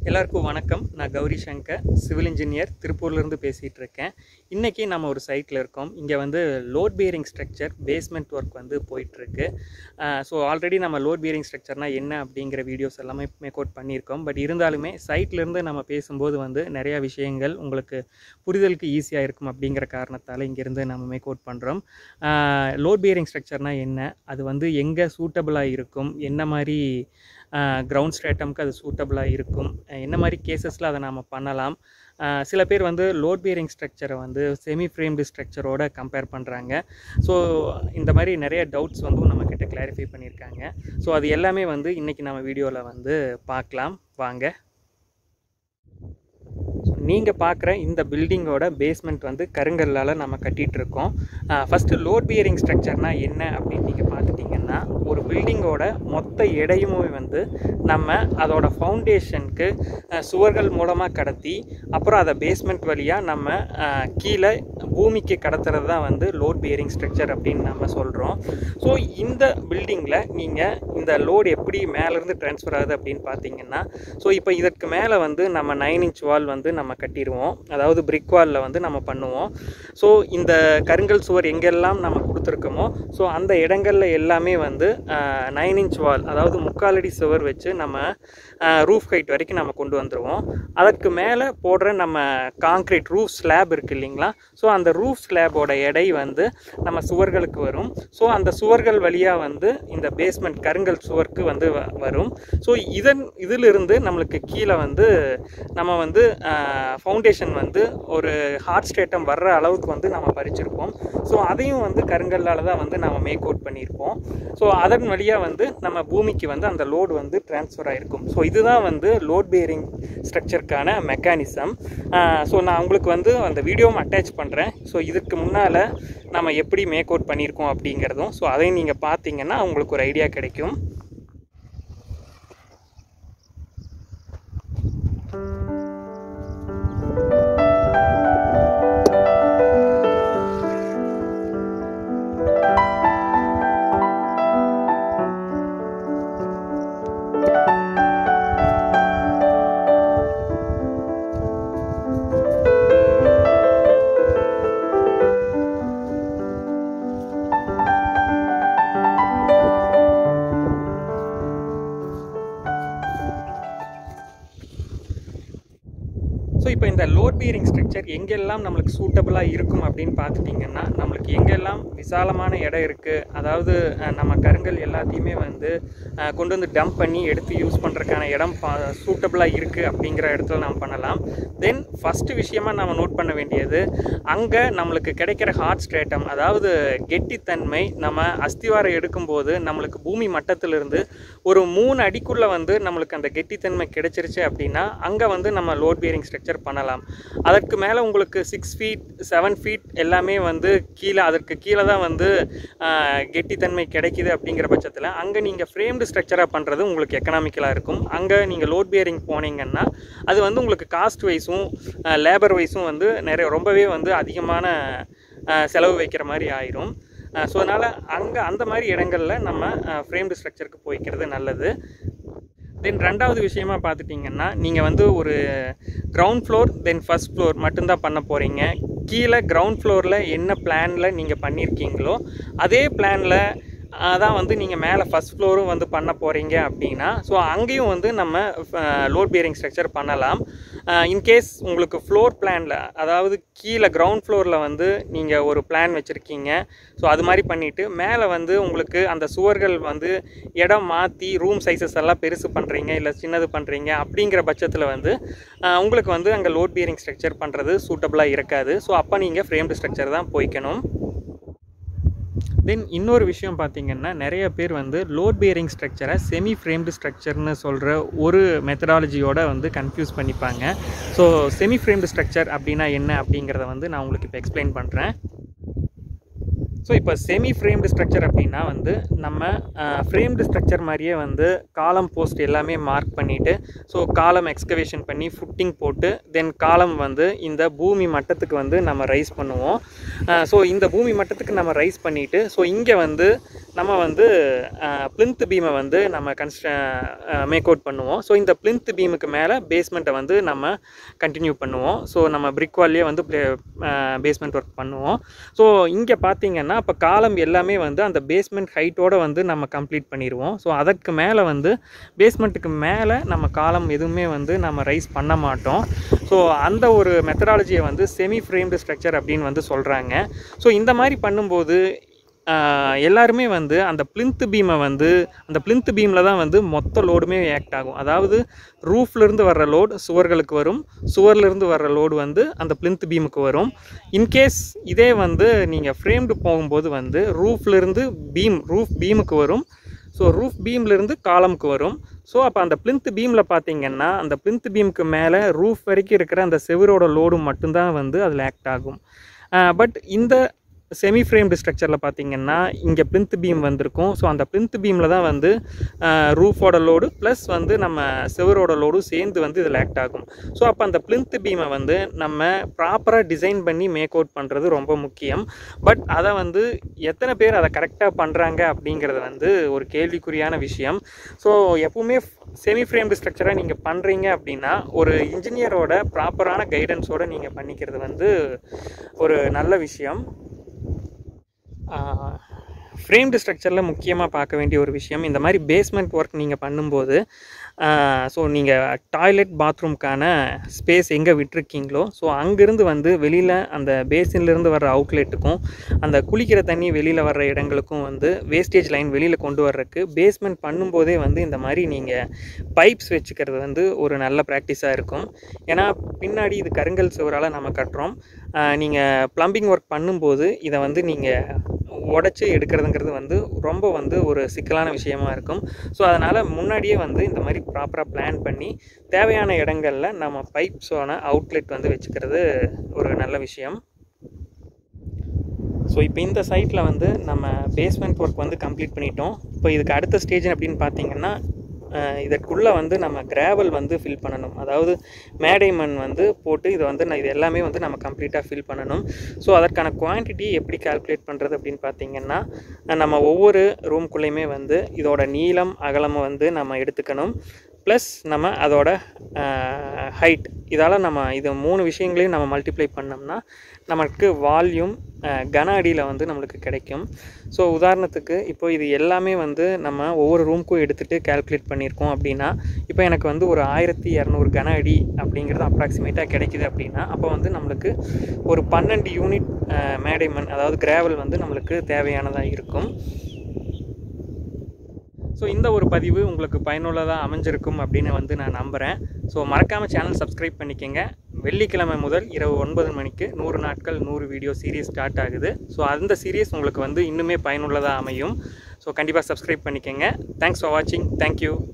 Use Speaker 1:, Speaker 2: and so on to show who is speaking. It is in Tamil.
Speaker 1: எல்லாருக்கும் வணக்கம் நான் கௌரி சங்கர் சிவில் இன்ஜினியர் திருப்பூர்லேருந்து பேசிகிட்டு இருக்கேன் இன்றைக்கி நம்ம ஒரு சைட்டில் இருக்கோம் இங்கே வந்து load bearing structure basement work வந்து போயிட்டுருக்கு ஸோ ஆல்ரெடி நம்ம லோட் பியரிங் ஸ்ட்ரக்சர்னால் என்ன அப்படிங்கிற வீடியோஸ் எல்லாமே மேக் அவுட் பண்ணியிருக்கோம் பட் இருந்தாலுமே சைட்லேருந்து நம்ம பேசும்போது வந்து நிறையா விஷயங்கள் உங்களுக்கு புரிதலுக்கு ஈஸியாக இருக்கும் அப்படிங்கிற காரணத்தால் இங்கேருந்து நம்ம மேக் அவுட் பண்ணுறோம் லோட் பியரிங் ஸ்ட்ரக்சர்னால் என்ன அது வந்து எங்கே சூட்டபிளாக இருக்கும் என்ன மாதிரி கிரவுண்ட் ஸ்ட்ரேட்டம்க்கு அது சூட்டபிளாக இருக்கும் அஹ் என்ன மாதிரி கேசஸில் அதை நாம் பண்ணலாம் அஹ் சில பேர் வந்து லோட் பியரிங் ஸ்ட்ரக்சரை வந்து செமி ஃப்ரேம்டு ஸ்ட்ரக்சரோட கம்பேர் பண்ணுறாங்க ஸோ இந்த மாதிரி நிறைய டவுட்ஸ் வந்து நம்மக்கிட்ட கிளாரிஃபை பண்ணியிருக்காங்க ஸோ அது எல்லாமே வந்து இன்றைக்கி நம்ம வீடியோவில் வந்து பார்க்கலாம் வாங்க நீங்கள் பார்க்குற இந்த பில்டிங்கோட பேஸ்மெண்ட் வந்து கருங்கல்லால் நம்ம கட்டிகிட்டு இருக்கோம் ஃபஸ்ட்டு லோட் பியரிங் ஸ்ட்ரக்சர்னால் என்ன அப்படின்னு நீங்கள் பார்த்துட்டிங்கன்னா ஒரு பில்டிங்கோட மொத்த எடையுமே வந்து நம்ம அதோட ஃபவுண்டேஷனுக்கு சுவர்கள் மூலமாக கடத்தி அப்புறம் அதை பேஸ்மெண்ட் வழியாக நம்ம அஹ், கீழே பூமிக்கு கடத்துறது தான் வந்து லோட் பியரிங் ஸ்ட்ரக்சர் அப்படின்னு நம்ம சொல்கிறோம் ஸோ இந்த பில்டிங்கில் நீங்கள் இந்த லோடு எப்படி மேலேருந்து ட்ரான்ஸ்ஃபர் ஆகுது அப்படின்னு பார்த்தீங்கன்னா ஸோ இப்போ இதற்கு மேலே வந்து நம்ம நைன் இன்ச் வால் வந்து நம்ம கட்டிடுவோம் அதாவது பிரிக் வாலில் வந்து நம்ம பண்ணுவோம் ஸோ இந்த கருங்கல் சுவர் எங்கெல்லாம் நம்ம கொடுத்துருக்கோமோ ஸோ அந்த இடங்கள்ல எல்லாமே வந்து நைன் இன்ச் வால் அதாவது முக்காலடி சுவர் வச்சு நம்ம ரூஃப் ஹைட் வரைக்கும் நம்ம கொண்டு வந்துடுவோம் அதற்கு மேலே போடுற நம்ம காங்க்ரீட் ரூஃப் ஸ்லாப் இருக்கு இல்லைங்களா ஸோ அந்த ரூஃப் ஸ்லாபோட எடை வந்து நம்ம சுவர்களுக்கு வரும் ஸோ அந்த சுவர்கள் வழியாக வந்து இந்த பேஸ்மெண்ட் கருங்கல் சுவருக்கு வந்து வ- வரும் ஸோ இதன் இதிலிருந்து நம்மளுக்கு கீழே வந்து நம்ம வந்து ஃபவுண்டேஷன் வந்து ஒரு ஹார்ட் ஸ்டேட்டம் வர்ற அளவுக்கு வந்து நம்ம பறிச்சிருப்போம் ஸோ அதையும் வந்து கருங்கல்லால் தான் வந்து நம்ம மேக் அவுட் பண்ணியிருப்போம் ஸோ அதன் வழியாக வந்து நம்ம பூமிக்கு வந்து அந்த லோடு வந்து ட்ரான்ஸ்ஃபர் ஆகிருக்கும் ஸோ இதுதான் வந்து லோட் பியரிங் ஸ்ட்ரக்சருக்கான மெக்கானிசம் ஸோ நான் உங்களுக்கு வந்து அந்த வீடியோவும் அட்டாச் பண்ணுறேன் ஸோ இதுக்கு முன்னால் நம்ம எப்படி மேக் அவுட் பண்ணியிருக்கோம் அப்படிங்கிறதும் ஸோ அதையும் நீங்கள் பார்த்தீங்கன்னா உங்களுக்கு ஒரு ஐடியா கிடைக்கும் ஸோ இப்போ இந்த லோட் பியரிங் ஸ்ட்ரக்சர் எங்கெல்லாம் நம்மளுக்கு சூட்டபுளாக இருக்கும் அப்படின்னு பார்த்துட்டிங்கன்னா நம்மளுக்கு எங்கெல்லாம் விசாலமான இடம் இருக்குது அதாவது அஹ், நம்ம கருங்கல் எல்லாத்தையுமே வந்து அஹ், கொண்டு வந்து டம்ப் பண்ணி எடுத்து யூஸ் பண்ணுறதுக்கான இடம் சூட்டபுளாக இருக்குது அப்படிங்கிற இடத்துல நம்ம பண்ணலாம் தென் ஃபஸ்ட்டு விஷயமா நம்ம நோட் பண்ண வேண்டியது அங்கே நம்மளுக்கு கிடைக்கிற ஹார்ட் ஸ்ட்ரேட்டம் அதாவது கெட்டித்தன்மை நம்ம அஸ்திவாரம் எடுக்கும்போது நம்மளுக்கு பூமி மட்டத்திலிருந்து ஒரு மூணு அடிக்குள்ளே வந்து நம்மளுக்கு அந்த கெட்டித்தன்மை கிடைச்சிருச்சு அப்படின்னா அங்கே வந்து நம்ம லோட் பியரிங் ஸ்ட்ரக்சர் பண்ணலாம் அதற்கு மேலே உங்களுக்கு சிக்ஸ் ஃபீட் செவன் ஃபீட் எல்லாமே வந்து கீழே அதற்கு கீழே தான் வந்து ஆஹ், கெட்டித்தன்மை கிடைக்குது அப்படிங்கிற பட்சத்தில் அங்கே நீங்கள் ஃப்ரேம்டு ஸ்ட்ரக்சராக பண்ணுறது உங்களுக்கு எக்கனாமிக்கலாக இருக்கும் அங்கே நீங்கள் லோட் பியரிங் போனீங்கன்னா அது வந்து உங்களுக்கு காஸ்ட் வைஸும் லேபர் வைஸும் வந்து நிறைய ரொம்பவே வந்து அதிகமான ஆஹ், செலவு வைக்கிற மாதிரி ஆயிரும் ஸோ அதனால் அங்கே அந்த மாதிரி இடங்களில் நம்ம ஃப்ரேம்டு ஸ்ட்ரக்சருக்கு போய்க்கிறது நல்லது தென் ரெண்டாவது விஷயமா பார்த்துட்டிங்கன்னா நீங்கள் வந்து ஒரு ground floor then first floor மட்டும்தான் பண்ண போகிறீங்க கீழே கிரவுண்ட் ஃப்ளோரில் என்ன பிளானில் நீங்கள் பண்ணியிருக்கீங்களோ அதே பிளானில் அதான் வந்து நீங்கள் மேலே ஃபர்ஸ்ட் ஃப்ளோரும் வந்து பண்ண போகிறீங்க அப்படின்னா ஸோ அங்கேயும் வந்து நம்ம லோட் பியரிங் ஸ்ட்ரக்சர் பண்ணலாம் இன்கேஸ் உங்களுக்கு ஃப்ளோர் பிளானில் அதாவது கீழே கிரவுண்ட் ஃப்ளோரில் வந்து நீங்கள் ஒரு பிளான் வச்சுருக்கீங்க ஸோ அது மாதிரி பண்ணிவிட்டு மேலே வந்து உங்களுக்கு அந்த சுவர்கள் வந்து இடம் மாற்றி ரூம் சைஸஸ் எல்லாம் பெருசு பண்ணுறீங்க இல்லை சின்னது பண்ணுறீங்க அப்படிங்கிற பட்சத்தில் வந்து ஆஹ், உங்களுக்கு வந்து அங்கே லோட் பியரிங் ஸ்ட்ரக்சர் பண்ணுறது சூட்டபுளாக இருக்காது ஸோ அப்போ நீங்கள் ஃப்ரேம்டு ஸ்ட்ரக்சர் தான் போய்க்கணும் தென் இன்னொரு விஷயம் பார்த்தீங்கன்னா நிறைய பேர் வந்து லோட் பியரிங் ஸ்ட்ரக்சரை செமி ஃப்ரேம்டு ஸ்ட்ரக்சர்னு சொல்கிற ஒரு மெத்தடாலஜியோட வந்து கன்ஃபியூஸ் பண்ணிப்பாங்க ஸோ செமி ஃப்ரேம்டு ஸ்ட்ரக்சர் அப்படின்னா என்ன அப்படிங்கிறத வந்து நான் உங்களுக்கு இப்போ எக்ஸ்பிளைன் பண்ணுறேன் ஸோ இப்போ செமி ஃப்ரேம்டு ஸ்ட்ரக்சர் அப்படின்னா வந்து நம்ம ஃப்ரேம்டு ஸ்ட்ரக்சர் மாதிரியே வந்து காலம் போஸ்ட் எல்லாமே மார்க் பண்ணிவிட்டு ஸோ காலம் எக்ஸ்கவேஷன் பண்ணி ஃபுட்டிங் போட்டு தென் காலம் வந்து இந்த பூமி மட்டத்துக்கு வந்து நம்ம ரைஸ் பண்ணுவோம் ஸோ இந்த பூமி மட்டத்துக்கு நம்ம ரைஸ் பண்ணிவிட்டு ஸோ இங்கே வந்து நம்ம வந்து பிளிந்த் பீமை வந்து நம்ம கன்ஸ்ட்ர மேக் அவுட் பண்ணுவோம் ஸோ இந்த பிளிந்த் பீமுக்கு மேலே பேஸ்மெண்ட்டை வந்து நம்ம கண்டினியூ பண்ணுவோம் ஸோ நம்ம பிரிக் வால்லே வந்து பேஸ்மெண்ட் ஒர்க் பண்ணுவோம் ஸோ இங்கே பார்த்தீங்கன்னா இப்போ காலம் எல்லாமே வந்து அந்த பேஸ்மெண்ட் ஹைட்டோட வந்து நம்ம கம்ப்ளீட் பண்ணிடுவோம் ஸோ அதற்கு மேலே வந்து பேஸ்மெண்ட்டுக்கு மேலே நம்ம காலம் எதுவுமே வந்து நம்ம ரைஸ் பண்ண மாட்டோம் ஸோ அந்த ஒரு மெத்தடாலஜியை வந்து செமி ஃப்ரேம்டு ஸ்ட்ரக்சர் அப்படின்னு வந்து சொல்கிறாங்க ஸோ இந்த மாதிரி பண்ணும்போது ஆஹ், எல்லாருமே வந்து அந்த பிளிந்த் பீமை வந்து அந்த பிளிந்த் பீமில் தான் வந்து மொத்த லோடுமே ஆக்ட் ஆகும் அதாவது ரூஃப்லேருந்து வர்ற லோடு சுவர்களுக்கு வரும் சுவர்லேருந்து வர்ற லோடு வந்து அந்த பிளிந்த் பீமுக்கு வரும் இன்கேஸ் இதே வந்து நீங்கள் ஃப்ரேம்டு போகும்போது வந்து ரூஃப்லேருந்து பீம் ரூஃப் பீமுக்கு வரும் ஸோ ரூஃப் பீம்லேருந்து காலமுக்கு வரும் ஸோ அப்போ அந்த பிளிந்த் பீமில் பார்த்தீங்கன்னா அந்த பிளிந்த் பீமுக்கு மேலே ரூஃப் வரைக்கும் இருக்கிற அந்த செவரோட லோடு மட்டும்தான் வந்து அதில் ஆக்ட் ஆகும் பட் இந்த செமி ஃப்ரேம்டு ஸ்ட்ரக்சரில் பார்த்தீங்கன்னா இங்கே பிளிந்த் பீம் வந்திருக்கும் ஸோ அந்த பிளிந்த் பீமில் தான் வந்து ரூஃபோட லோடு ப்ளஸ் வந்து நம்ம செவரோட லோடும் சேர்ந்து வந்து இதில் ஆக்ட் ஆகும் ஸோ அப்போ அந்த பிளிந்த் பீமை வந்து நம்ம ப்ராப்பராக டிசைன் பண்ணி மேக் அவுட் பண்ணுறது ரொம்ப முக்கியம் பட் அதை வந்து எத்தனை பேர் அதை கரெக்டாக பண்ணுறாங்க அப்படிங்கிறது வந்து ஒரு கேள்விக்குறியான விஷயம் ஸோ எப்பவுமே செமி ஃப்ரேம்டு ஸ்ட்ரக்சராக நீங்கள் பண்ணுறீங்க அப்படின்னா ஒரு இன்ஜினியரோட ப்ராப்பரான கைடன்ஸோடு நீங்கள் பண்ணிக்கிறது வந்து ஒரு நல்ல விஷயம் ஃப்ரேம்டு ஸ்ட்ரக்சரில் முக்கியமாக பார்க்க வேண்டிய ஒரு விஷயம் இந்த மாதிரி பேஸ்மெண்ட் ஒர்க் நீங்கள் பண்ணும்போது ஸோ நீங்கள் டாய்லெட் பாத்ரூம்க்கான ஸ்பேஸ் எங்கே விட்டுருக்கீங்களோ ஸோ அங்கேருந்து வந்து வெளியில் அந்த பேசின்லேருந்து வர்ற அவுட்லெட்டுக்கும் அந்த குளிக்கிற தண்ணி வெளியில் வர்ற இடங்களுக்கும் வந்து வேஸ்டேஜ் லைன் வெளியில் கொண்டு வர்றதுக்கு பேஸ்மெண்ட் பண்ணும்போதே வந்து இந்த மாதிரி நீங்கள் பைப்ஸ் வச்சுக்கிறது வந்து ஒரு நல்ல ப்ராக்டிஸாக இருக்கும் ஏன்னா பின்னாடி இது கருங்கல் சுவரால் நம்ம கட்டுறோம் நீங்கள் ப்ளம்பிங் ஒர்க் பண்ணும்போது இதை வந்து நீங்கள் உடச்சி எடுக்கிறதுங்கிறது வந்து ரொம்ப வந்து ஒரு சிக்கலான விஷயமா இருக்கும் ஸோ அதனால் முன்னாடியே வந்து இந்த மாதிரி ப்ராப்பராக பிளான் பண்ணி தேவையான இடங்களில் நம்ம பைப்ஸோன அவுட்லெட் வந்து வச்சுக்கிறது ஒரு நல்ல விஷயம் ஸோ இப்போ இந்த சைட்டில் வந்து நம்ம பேஸ்மெண்ட் ஒர்க் வந்து கம்ப்ளீட் பண்ணிட்டோம் இப்போ இதுக்கு அடுத்த ஸ்டேஜ் அப்படின்னு பார்த்தீங்கன்னா அஹ், இதற்குள்ளே வந்து நம்ம கிராவல் வந்து ஃபில் பண்ணணும் அதாவது மேடை மண் வந்து போட்டு இதை வந்து நான் இது எல்லாமே வந்து நம்ம கம்ப்ளீட்டாக ஃபில் பண்ணணும் ஸோ அதற்கான குவான்டிட்டி எப்படி கால்குலேட் பண்ணுறது அப்படின்னு பார்த்தீங்கன்னா அஹ், நம்ம ஒவ்வொரு ரூம்குள்ளேயுமே வந்து இதோட நீளம் அகலமை வந்து நம்ம எடுத்துக்கணும் ப்ளஸ் நம்ம அதோட ஹைட் இதால் நம்ம இது மூணு விஷயங்களையும் நம்ம மல்டிப்ளை பண்ணோம்னா நமக்கு வால்யூம் கன அடியில் வந்து நம்மளுக்கு கிடைக்கும் ஸோ உதாரணத்துக்கு இப்போ இது எல்லாமே வந்து நம்ம ஒவ்வொரு ரூமுக்கும் எடுத்துகிட்டு கால்குலேட் பண்ணியிருக்கோம் அப்படின்னா இப்போ எனக்கு வந்து ஒரு ஆயிரத்தி இரநூறு கன அடி அப்படிங்கிறது அப்ராக்சிமேட்டாக கிடைக்குது அப்படின்னா அப்போ வந்து நம்மளுக்கு ஒரு பன்னெண்டு யூனிட் மேடை மண் அதாவது கிராவல் வந்து நம்மளுக்கு தேவையானதாக இருக்கும் ஸோ இந்த ஒரு பதிவு உங்களுக்கு பயனுள்ளதாக அமைஞ்சிருக்கும் அப்படின்னு வந்து நான் நம்புகிறேன் ஸோ மறக்காமல் சேனல் சப்ஸ்கிரைப் பண்ணிக்கங்க வெள்ளிக்கிழமை முதல் இரவு ஒன்பது மணிக்கு நூறு நாட்கள் நூறு வீடியோ சீரியஸ் ஸ்டார்ட் ஆகுது ஸோ அந்த சீரியஸ் உங்களுக்கு வந்து இன்னுமே பயனுள்ளதாக அமையும் ஸோ கண்டிப்பாக சப்ஸ்கிரைப் பண்ணிக்கங்க தேங்க்ஸ் ஃபார் வாட்சிங் தேங்க்யூ